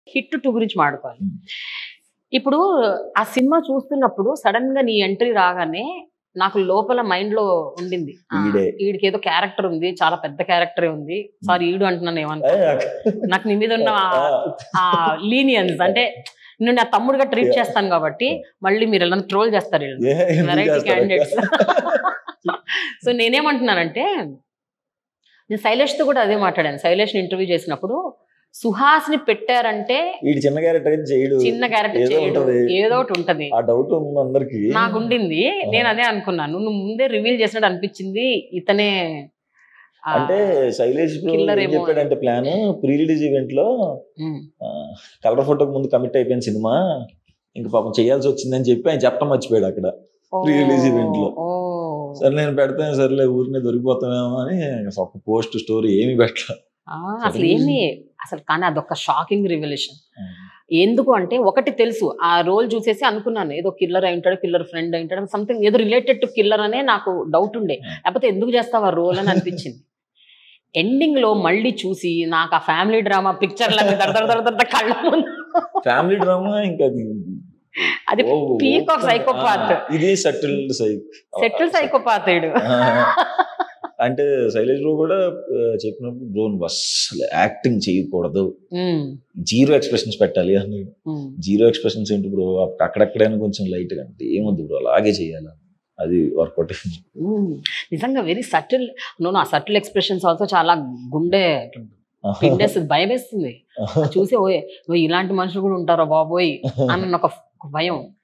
Hit two గురించి మాట్లాడుకోవాలి Hmm. ఇప్పుడు ఆ సినిమా చూస్తున్నప్పుడు సడన్ గా నీ ఎంట్రీ రాగానే నాకు లోపల మైండ్ లో ఉండింది ఆ, ఈడే. ఈడికి ఏదో క్యారెక్టర్ ఉంది చాలా పెద్ద క్యారెక్టరే ఉంది సారీ ఈడు అంటున్నాను ఏమన్నా ఏ, నాకు నీ మీద ఉన్న ఆ- ఆ లీనియన్స్ అంటే నేను నా తమ్ముడుగా ట్రీట్ చేస్తాను కాబట్టి మళ్ళీ మీరు ఇలా ట్రోల్ చేస్తారు వీళ్ళు ఏ, ఎందుకు వెరైటీ చేస్తారు? క్యాండిడేట్స్ సో నేనేమంటున్నానంటే నేను శైలేష్ తో కూడా అదే మాట్లాడాను శైలేష్ ఇంటర్వ్యూ చేసినప్పుడు సుహాస్ ని పెట్టారంటే వీడు చిన్న క్యారెక్టర్ ఏం చేయడు చిన్న క్యారెక్టర్ ఏదో చేయడు ఉంటది. ఏదో ఒకటి ఉంటది ఆ డౌట్ ఉంది అందరికి నాకు ఉండింది నేను అదే అనుకున్నాను నువ్వు ముందే రివీల్ చేసినట్టు అనిపించింది ఇతనే ఆ, అంటే శైలేష్ బ్రో Killer ఏం ఏమో. చెప్పాడంటే ప్లాన్ ప్రీ రిలీజ్ ఈవెంట్ లో ఉమ్, కలర్ ఫోటోకి ముందు కమిట్ అయిపోయిన సినిమా ఇంకా పాపం చేయాల్సి వచ్చిందని చెప్పి ఆయన చెప్పడం మర్చిపోయాడు అక్కడ Pre-release event లో. ఓ, సరే నేను పెడతాను సర్లే ఊరినే దొరికిపోతామేమో అని అసలు ఒక పోస్ట్ స్టోరీ ఏమి పెట్టలే ఆ, అసలు ఏమి అసలు కానీ అదొక షాకింగ్ రివల్యూషన్ ఎందుకు అంటే ఒకటి తెలుసు ఆ రోల్ చూసేసి అనుకున్నాను ఏదో కిల్లర్ అయి ఉంటాడు కిల్లర్ ఫ్రెండ్ అయి ఉంటాడు సంథింగ్ ఏదో రిలేటెడ్ టు కిల్లర్ అనే నాకు డౌట్ ఉండే లేకపోతే ఎందుకు చేస్తావు ఆ రోల్ అని అనిపించింది ఎండింగ్ లో మళ్ళీ చూసి నాకు ఆ ఫ్యామిలీ డ్రామా పిక్చర్ లాగా దడ దడ దడ దడ కళ్ళ ముందు ఫ్యామిలీ డ్రామా ఇంకా అది అది ఓ, peak of ఓ, psychopath. ఆ, ఇది సెటిల్ సైక్ సెటిల్ సైకోపాతేడు అంటే శైలేష్ బ్రో కూడా ఆ, చెప్పినప్పుడు బ్రో నువ్వు అస్సలు యాక్టింగ్ చేయకూడదు జీరో ఎక్స్ప్రెషన్స్ పెట్టాలి అని జీరో ఎక్స్ప్రెషన్స్ ఏంటి బ్రో అక్కడక్కడైనా కొంచెం లైట్ గా అంటే ఏముంది బ్రో అలాగే చేయాలి అది వర్కౌట్ నిజంగా వెరీ సటిల్ నో ఆ సటిల్ ఎక్స్ప్రెషన్స్ ఆల్సో చాలా గుండె పిండేస్తుంది భయం వేస్తుంది చూసి ఓ ఓ ఇలాంటి మనుషులు కూడా ఉంటారా బాబోయ్ అన్న ఒక భయం